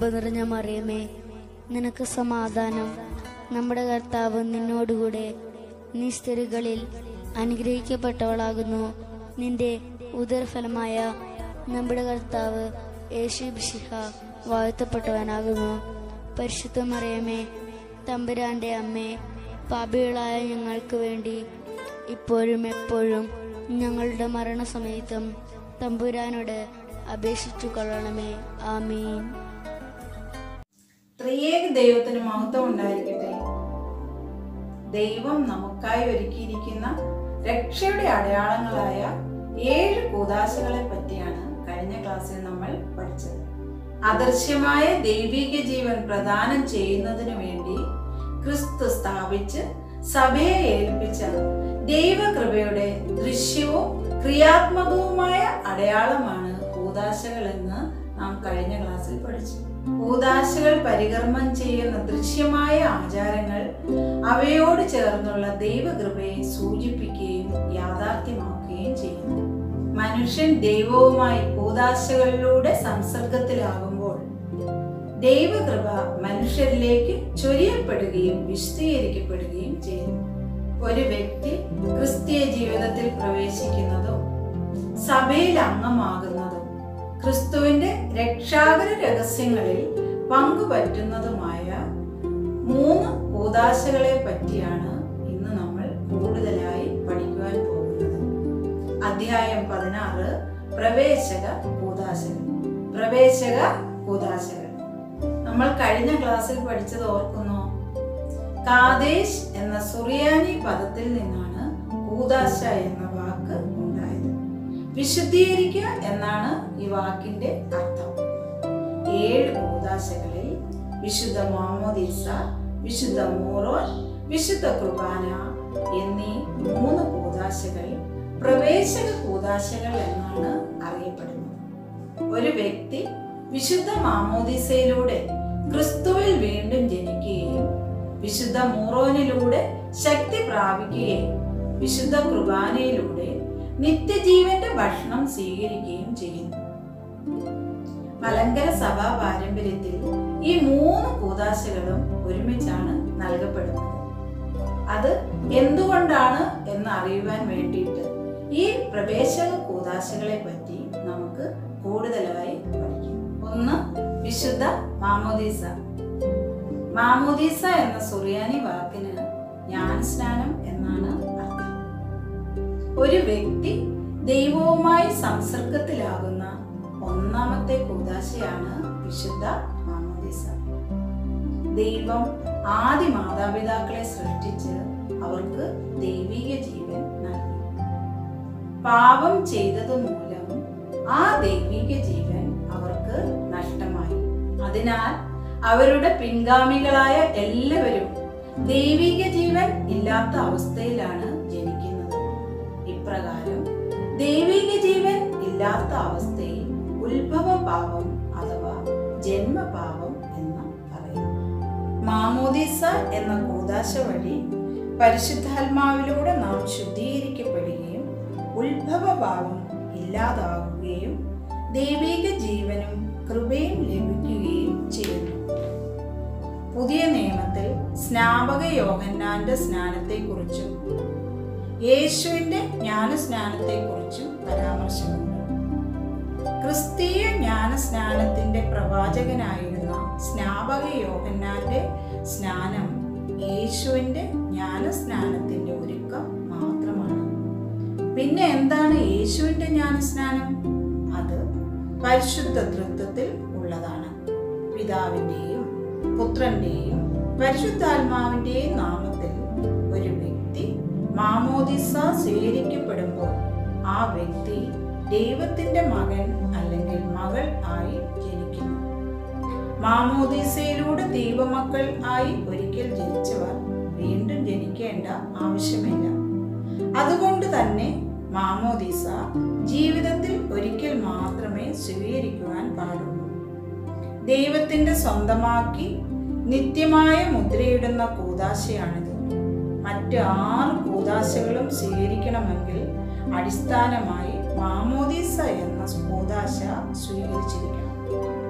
നിറഞ്ഞ മറിയമേ നിനക്ക് സമാധാനം നമ്മുടെ കർത്താവ് നിന്നോടുകൂടെ നീ സ്ത്രീകളിൽ അനുഗ്രഹിക്കപ്പെട്ടവളാകുന്നു നിന്റെ ഉദരഫലമായ നമ്മുടെ കർത്താവ് യേശു ബിഷിഹ വാഴ്ത്തപ്പെട്ടവനാകുന്നു പരിശുദ്ധ മറിയമേ തമ്പുരാന്റെ അമ്മേ പാപികളായ ഞങ്ങൾക്ക് വേണ്ടി ഇപ്പോഴും എപ്പോഴും ഞങ്ങളുടെ മരണസമയത്തും തമ്പുരാനോട് അപേക്ഷിച്ചു കൊള്ളണമേ ആമീൻ ത്രിയേക ദൈവത്തിന് മഹത്വം ഉണ്ടായിരിക്കട്ടെ ദൈവം നമുക്കായി ഒരുക്കിയിരിക്കുന്ന രക്ഷയുടെ അടയാളങ്ങളായ ഏഴ് കൂതാശകളെ പറ്റിയാണ് കഴിഞ്ഞ ക്ലാസ്സിൽ നമ്മൾ പഠിച്ചത് അദൃശ്യമായ ദൈവിക ജീവൻ പ്രദാനം ചെയ്യുന്നതിനു വേണ്ടി ക്രിസ്തു സ്ഥാപിച്ച് സഭയെ ഏൽപ്പിച്ച ദൈവകൃപയുടെ ദൃശ്യവും ക്രിയാത്മകവുമായ അടയാളമാണ് കൂതാശകൾ എന്ന് നാം കഴിഞ്ഞ ക്ലാസ്സിൽ പഠിച്ചു കൂതാശകൾ പരികർമ്മം ചെയ്യുന്ന ദൃശ്യമായ ആചാരങ്ങൾ അവയോട് ചേർന്നുള്ള ദൈവകൃപയെ സൂചിപ്പിക്കുകയും യാഥാർത്ഥ്യമാക്കുകയും ചെയ്യുന്നു മനുഷ്യൻ ദൈവവുമായി കൂതാശകളിലൂടെ സംസർഗത്തിലാകുമ്പോൾ ദൈവകൃപ മനുഷ്യരിലേക്ക് ചൊരിയപ്പെടുകയും വിശദീകരിക്കപ്പെടുകയും ചെയ്യുന്നു ഒരു വ്യക്തി ക്രിസ്തീയ ജീവിതത്തിൽ പ്രവേശിക്കുന്നതും സഭയിൽ അംഗമാകുന്നതും ക്രിസ്തുവിന്റെ രക്ഷാകര രഹസ്യങ്ങളിൽ പങ്കുപറ്റുന്നതുമായ മൂന്ന് കൂതാശകളെ പറ്റിയാണ് ഇന്ന് നമ്മൾ കൂടുതലായി പഠിക്കുവാൻ പോകുന്നത് അധ്യായം പതിനാറ് പ്രവേശക കൂതാശകൾ പ്രവേശക കൂതാശകൾ നമ്മൾ കഴിഞ്ഞ ക്ലാസ്സിൽ പഠിച്ചത് ഓർക്കുന്നോ കാദേശ് എന്ന സുറിയാനി പദത്തിൽ നിന്നാണ് കൂതാശ എന്ന വാക്ക് ഉണ്ടായത് വിശുദ്ധീകരിക്കുക എന്നാണ് ഈ വാക്കിന്റെ അർത്ഥം ഏഴ് കൂതാശകളിൽ വിശുദ്ധ മാമോദീസ വിശുദ്ധ മോറോൻ വിശുദ്ധ കുർബാന എന്നീ മൂന്ന് കൂതാശകൾ പ്രവേശക കൂതാശകൾ എന്നാണ് അറിയപ്പെടുന്നത് ഒരു വ്യക്തി വിശുദ്ധ മാമോദീസയിലൂടെ ക്രിസ്തുവിൽ വീണ്ടും ജനിക്കുകയും വിശുദ്ധ മൂറോനിലൂടെ ശക്തി പ്രാപിക്കുകയും വിശുദ്ധ കുർബാനയിലൂടെ നിത്യജീവന്റെ ഭക്ഷണം സ്വീകരിക്കുകയും ചെയ്യുന്നു മലങ്കര സഭാ പാരമ്പര്യത്തിൽ ഈ മൂന്ന് കൂതാശകളും ഒരുമിച്ചാണ് നൽകപ്പെടുന്നത് അത് എന്തുകൊണ്ടാണ് എന്ന് അറിയുവാൻ വേണ്ടിയിട്ട് ഈ പ്രവേശക കൂതാശകളെ പറ്റി നമുക്ക് കൂടുതലായി പഠിക്കാം ഒന്ന് വിശുദ്ധ മാമോദീസ മാമോദീസ എന്ന സുറിയാനി വാക്കിന് ജ്ഞാനസ്നാനം എന്നാണ് അർത്ഥം ഒരു വ്യക്തി ദൈവവുമായി സംസർഗത്തിലാകുന്ന ഒന്നാമത്തെ കൂതാശയാണ് വിശുദ്ധ മാമോദീസ ദൈവം ആദ്യ മാതാപിതാക്കളെ സൃഷ്ടിച്ച് അവർക്ക് ദൈവിക ജീവൻ നൽകി പാപം ചെയ്തത് മൂലം ആ ദൈവിക ജീവൻ അവർക്ക് നഷ്ടമായി അതിനാൽ അവരുടെ പിൻഗാമികളായ എല്ലാവരും ദൈവിക ജീവൻ ഇല്ലാത്ത അവസ്ഥയിലാണ് ജനിക്കുന്നത് ഇപ്രകാരം ദൈവിക ജീവൻ ഇല്ലാത്ത അവസ്ഥയിൽ ഉത്ഭവ പാപം അഥവാ ജന്മപാപം എന്ന് പറയുന്നു മാമോദീസ എന്ന കൂതാശ വഴി പരിശുദ്ധാത്മാവിലൂടെ നാം ശുദ്ധീകരിക്കപ്പെടുകയും ഉത്ഭവഭാവം ഇല്ലാതാകുകയും ദൈവിക ജീവനും കൃപയും ലഭിക്കുകയും ചെയ്യുന്നു പുതിയ നിയമത്തിൽ സ്നാപക യോഹന്നാന്റെ സ്നാനത്തെക്കുറിച്ചും യേശുവിന്റെ ജ്ഞാനസ്നാനത്തെക്കുറിച്ചും പരാമർശമുണ്ട് ക്രിസ്തീയ ജ്ഞാനസ്നാനത്തിന്റെ പ്രവാചകനായിരുന്ന സ്നാപക യോഹന്നാന്റെ സ്നാനം യേശുവിന്റെ ജ്ഞാനസ്നാനത്തിന്റെ ഒരുക്കം മാത്രമാണ് പിന്നെ എന്താണ് യേശുവിന്റെ ജ്ഞാനസ്നാനം അത് പരിശുദ്ധ തൃത്വത്തിൽ ഉള്ളതാണ് പിതാവിന്റെയും പുത്രന്റെയും പരിശുദ്ധാത്മാവിന്റെയും നാമത്തിൽ ഒരു വ്യക്തി മാമോദിസ സ്വീകരിക്കപ്പെടുമ്പോൾ ആ വ്യക്തി ദൈവത്തിന്റെ മകൻ അല്ലെങ്കിൽ മകൾ ആയി ജനിക്കുന്നു മാമോദീസയിലൂടെ ദൈവമക്കൾ ആയി ഒരിക്കൽ ജനിച്ചവർ വീണ്ടും ജനിക്കേണ്ട ആവശ്യമില്ല അതുകൊണ്ട് തന്നെ മാമോദീസ ജീവിതത്തിൽ ഒരിക്കൽ മാത്രമേ സ്വീകരിക്കുവാൻ പാടുള്ളൂ ദൈവത്തിന്റെ സ്വന്തമാക്കി നിത്യമായ മുദ്രയിടുന്ന കൂതാശയാണിത് മറ്റ് ആറ് കൂതാശകളും സ്വീകരിക്കണമെങ്കിൽ അടിസ്ഥാനമായി മാമോദീസ എന്ന കൂതാശ സ്വീകരിച്ചിരിക്കണം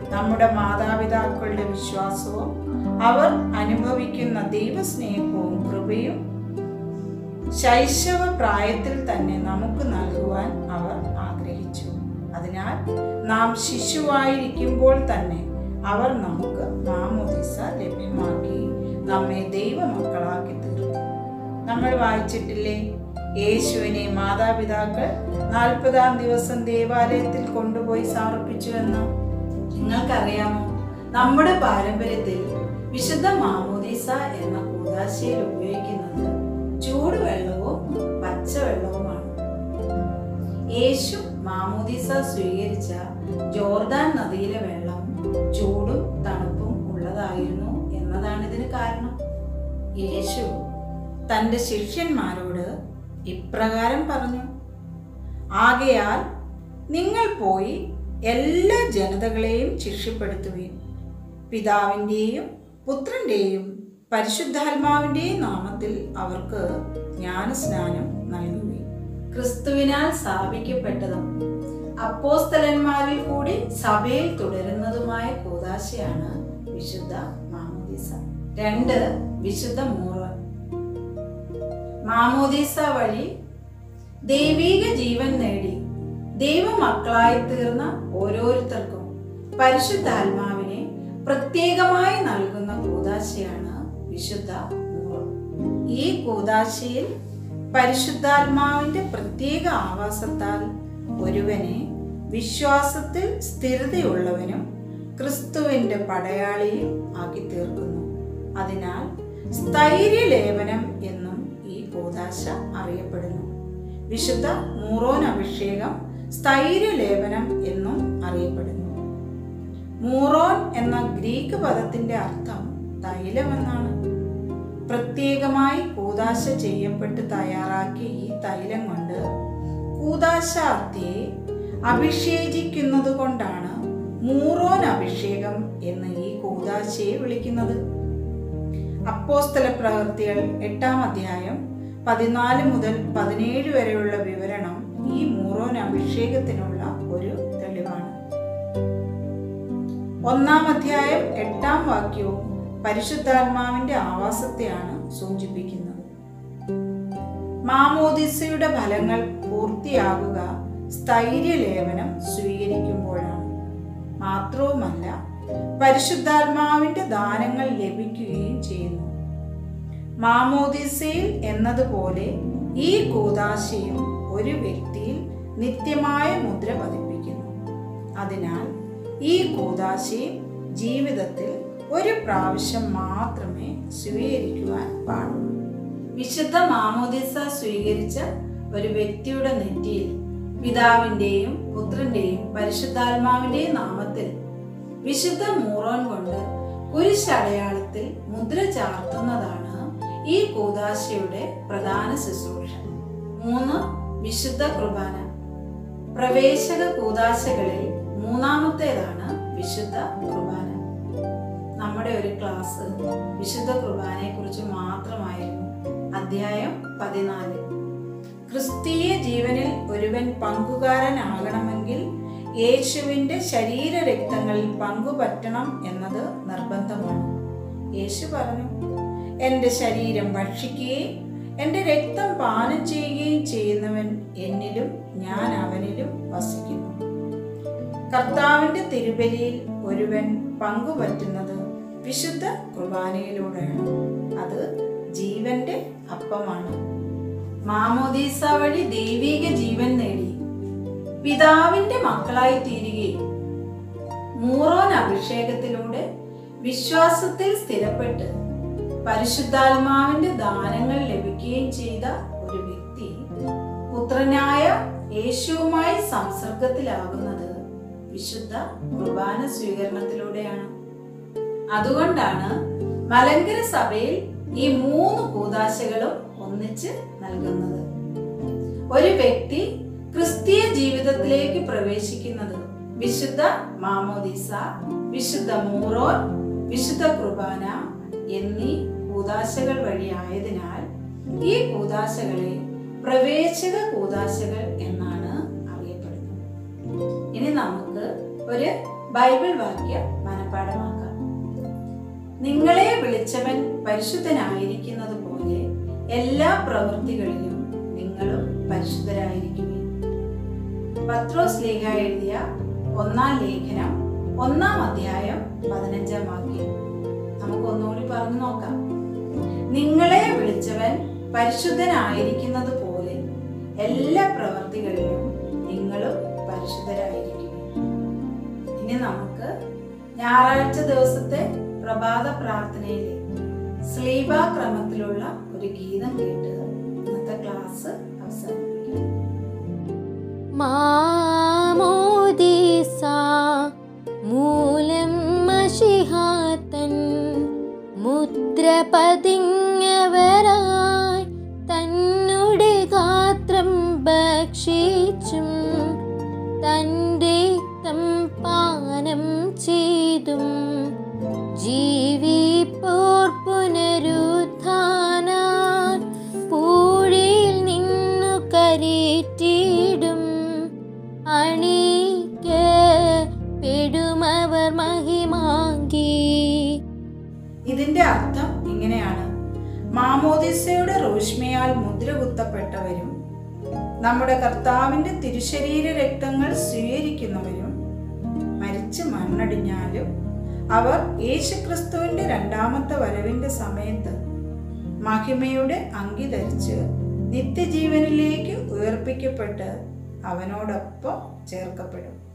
നമ്മുടെ മാതാപിതാക്കളുടെ വിശ്വാസവും അവർ അനുഭവിക്കുന്ന ദൈവസ്നേഹവും കൃപയും ശൈശവ പ്രായത്തിൽ തന്നെ നമുക്ക് നൽകുവാൻ അവർ ആഗ്രഹിച്ചു അതിനാൽ നാം ശിശുവായിരിക്കുമ്പോൾ തന്നെ അവർ നമുക്ക് മാമോദിസ ലഭ്യമാക്കി നമ്മെ ദൈവമക്കളാക്കി തീർന്നു നമ്മൾ വായിച്ചിട്ടില്ലേ യേശുവിനെ മാതാപിതാക്കൾ നാൽപ്പതാം ദിവസം ദേവാലയത്തിൽ കൊണ്ടുപോയി സമർപ്പിച്ചുവെന്ന് നിങ്ങൾക്കറിയാമോ നമ്മുടെ പാരമ്പര്യത്തിൽ വിശുദ്ധ മാമോദീസ എന്ന കൂതാശയിൽ ഉപയോഗിക്കുന്നത് ചൂടുവെള്ളവും പച്ചവെള്ളവുമാണ് യേശു മാമോദീസ സ്വീകരിച്ച ജോർദാൻ നദിയിലെ വെള്ളം ചൂടും തണുപ്പും ഉള്ളതായിരുന്നു എന്നതാണ് ഇതിന് കാരണം യേശു തൻ്റെ ശിഷ്യന്മാരോട് ഇപ്രകാരം പറഞ്ഞു ആകയാൽ നിങ്ങൾ പോയി എല്ലാ ജനതകളെയും ശിഷ്യപ്പെടുത്തുകയും പിതാവിൻ്റെയും പുത്രൻ്റെയും പരിശുദ്ധാത്മാവിൻ്റെയും നാമത്തിൽ അവർക്ക് ജ്ഞാനസ്നാനം നൽകുകയും ക്രിസ്തുവിനാൽ സ്ഥാപിക്കപ്പെട്ടതും അപ്പോസ്തലന്മാരിൽ കൂടി സഭയിൽ തുടരുന്നതുമായ കൂതാശയാണ് വിശുദ്ധ മാമോദീസ രണ്ട് വിശുദ്ധ മൂറൻ മാമോദീസ വഴി ദൈവീക ജീവൻ നേടി ദൈവമക്കളായി തീർന്ന ഓരോരുത്തർക്കും പരിശുദ്ധാത്മാവിനെ പ്രത്യേകമായി നൽകുന്ന കൂതാശയാണ് വിശുദ്ധ മൂറം ഈ കൂതാശയിൽ പരിശുദ്ധാത്മാവിന്റെ പ്രത്യേക ആവാസത്താൽ ഒരുവനെ വിശ്വാസത്തിൽ സ്ഥിരതയുള്ളവനും ക്രിസ്തുവിന്റെ പടയാളിയും ആക്കി തീർക്കുന്നു അതിനാൽ സ്ഥൈര്യലേപനം എന്നും ഈ കൂതാശ അറിയപ്പെടുന്നു വിശുദ്ധ മൂറോൻ അഭിഷേകം സ്ഥൈര്യലേപനം എന്നും അറിയപ്പെടുന്നു മൂറോൻ എന്ന ഗ്രീക്ക് പദത്തിന്റെ അർത്ഥം തൈലം എന്നാണ് പ്രത്യേകമായി കൂതാശ ചെയ്യപ്പെട്ട് തയ്യാറാക്കിയ ഈ തൈലം കൊണ്ട് കൂതാശാർത്തിയെ അഭിഷേചിക്കുന്നത് കൊണ്ടാണ് മൂറോൻ അഭിഷേകം എന്ന് ഈ കൂതാശയെ വിളിക്കുന്നത് അപ്പോസ്തല പ്രവൃത്തികൾ എട്ടാം അധ്യായം പതിനാല് മുതൽ പതിനേഴ് വരെയുള്ള വിവരണം ഈ മൂറോൻ അഭിഷേകത്തിനുള്ള ഒരു തെളിവാണ് ഒന്നാം അധ്യായം എട്ടാം വാക്യവും പരിശുദ്ധാത്മാവിന്റെ ആവാസത്തെയാണ് സൂചിപ്പിക്കുന്നത് മാമോദിസയുടെ ഫലങ്ങൾ പൂർത്തിയാകുക സ്ഥൈര്യലേപനം സ്വീകരിക്കുമ്പോഴാണ് മാത്രവുമല്ല പരിശുദ്ധാത്മാവിന്റെ ദാനങ്ങൾ ലഭിക്കുകയും ചെയ്യുന്നു മാമോദിസയിൽ എന്നതുപോലെ ഈ കൂതാശയും ഒരു വ്യക്തിയിൽ നിത്യമായ മുദ്ര പതിപ്പിക്കുന്നു അതിനാൽ ഈ കൂതാശയും ജീവിതത്തിൽ ഒരു പ്രാവശ്യം മാത്രമേ സ്വീകരിക്കുവാൻ പാടുള്ളൂ വിശുദ്ധ മാമോദിസ സ്വീകരിച്ച ഒരു വ്യക്തിയുടെ നെറ്റിയിൽ പിതാവിന്റെയും പുത്രന്റെയും പരിശുദ്ധാത്മാവിന്റെയും നാമത്തിൽ വിശുദ്ധ മൂറോൻ കൊണ്ട് കുരിശടയാളത്തിൽ മുദ്ര ചാർത്തുന്നതാണ് ഈ കൂതാശയുടെ പ്രധാന ശുശ്രൂഷ മൂന്ന് വിശുദ്ധ കുർബാന പ്രവേശക കൂതാശകളിൽ മൂന്നാമത്തേതാണ് വിശുദ്ധ കുർബാന നമ്മുടെ ഒരു ക്ലാസ് വിശുദ്ധ കുർബാനയെ കുറിച്ച് മാത്രമായിരുന്നു അധ്യായം പതിനാല് ക്രിസ്തീയ ജീവനിൽ ഒരുവൻ പങ്കുകാരനാകണമെങ്കിൽ യേശുവിന്റെ ശരീര രക്തങ്ങളിൽ പങ്കുപറ്റണം എന്നത് നിർബന്ധമാണ് യേശു പറഞ്ഞു എൻ്റെ ശരീരം ഭക്ഷിക്കുകയും എൻ്റെ രക്തം പാനം ചെയ്യുകയും ചെയ്യുന്നവൻ എന്നിലും ഞാൻ അവനിലും വസിക്കുന്നു കർത്താവിന്റെ തിരുബലിയിൽ ഒരുവൻ പങ്കുപറ്റുന്നത് വിശുദ്ധ കുർബാനയിലൂടെയാണ് അത് ജീവന്റെ അപ്പമാണ് മാമോദീസ വഴി ദൈവിക ജീവൻ നേടി പിതാവിന്റെ മക്കളായി തീരുകയും മൂറോൻ അഭിഷേകത്തിലൂടെ വിശ്വാസത്തിൽ സ്ഥിരപ്പെട്ട് പരിശുദ്ധാത്മാവിന്റെ ദാനങ്ങൾ ലഭിക്കുകയും ചെയ്ത ഒരു വ്യക്തി പുത്രനായ യേശുവുമായി സംസർഗത്തിലാകുന്നത് വിശുദ്ധ കുർബാന സ്വീകരണത്തിലൂടെയാണ് അതുകൊണ്ടാണ് മലങ്കര സഭയിൽ ഈ മൂന്ന് കൂതാശകളും ഒന്നിച്ച് നൽകുന്നത് ഒരു വ്യക്തി ക്രിസ്തീയ ജീവിതത്തിലേക്ക് പ്രവേശിക്കുന്നത് വിശുദ്ധ മാമോദിസ വിശുദ്ധ മൂറോൻ വിശുദ്ധ കുർബാന എന്നീ കൂതാശകൾ വഴിയായതിനാൽ ഈ കൂതാശകളെ പ്രവേശക കൂതാശകൾ എന്നാണ് അറിയപ്പെടുന്നത് ഇനി നമുക്ക് ഒരു ബൈബിൾ വാക്യം മനഃപ്പാടമാക്കാം നിങ്ങളെ വിളിച്ചവൻ പരിശുദ്ധനായിരിക്കുന്നത് പോലെ എല്ലാ പ്രവൃത്തികളിലും നിങ്ങളും പരിശുദ്ധരായിരിക്കുവിൻ പത്രോസ് ലേഖ എഴുതിയ ഒന്നാം ലേഖനം ഒന്നാം അധ്യായം പതിനഞ്ചാം വാക്യം നമുക്ക് ഒന്നുകൂടി പറഞ്ഞു നോക്കാം നിങ്ങളെ വിളിച്ചവൻ പരിശുദ്ധനായിരിക്കുന്നത് പോലെ എല്ലാ പ്രവൃത്തികളിലും നിങ്ങളും പരിശുദ്ധരായിരിക്കും ഇനി നമുക്ക് ഞായറാഴ്ച ദിവസത്തെ പ്രഭാത പ്രാർത്ഥനയിലെ സ്ലീബ ക്രമത്തിലുള്ള ഒരു ഗീതം കേട്ട് ഇന്നത്തെ ക്ലാസ് അവസാനിപ്പിക്കാം മാമോദീസ മൂലം മഷിഹാത്തൻ മുദ്ര പതിഞ്ഞവരായി തന്നുടെ ഗാത്രം ഭക്ഷിച്ചും തൻ്റെ രക്തം പാനം ചെയ്തും ജീവിപ്പോർ പുനരുത്ഥാനാൻ പൂഴിയിൽ നിന്നു കരേറ്റിടും അണിക്കപ്പെടുമവർ മഹിമാങ്കി ഇതിന്റെ അർത്ഥം ഇങ്ങനെയാണ് മാമോദിസയുടെ റോഷ്മയാൽ മുദ്ര കുത്തപ്പെട്ടവരും നമ്മുടെ കർത്താവിന്റെ തിരുശരീര രക്തങ്ങൾ സ്വീകരിക്കുന്നവരും മരിച്ച് മണ്ണടിഞ്ഞാലും അവർ യേശുക്രിസ്തുവിന്റെ രണ്ടാമത്തെ വരവിന്റെ സമയത്ത് മഹിമയുടെ അങ്കി ധരിച്ച് നിത്യജീവനിലേക്ക് ഉയർപ്പിക്കപ്പെട്ട് അവനോടൊപ്പം ചേർക്കപ്പെടും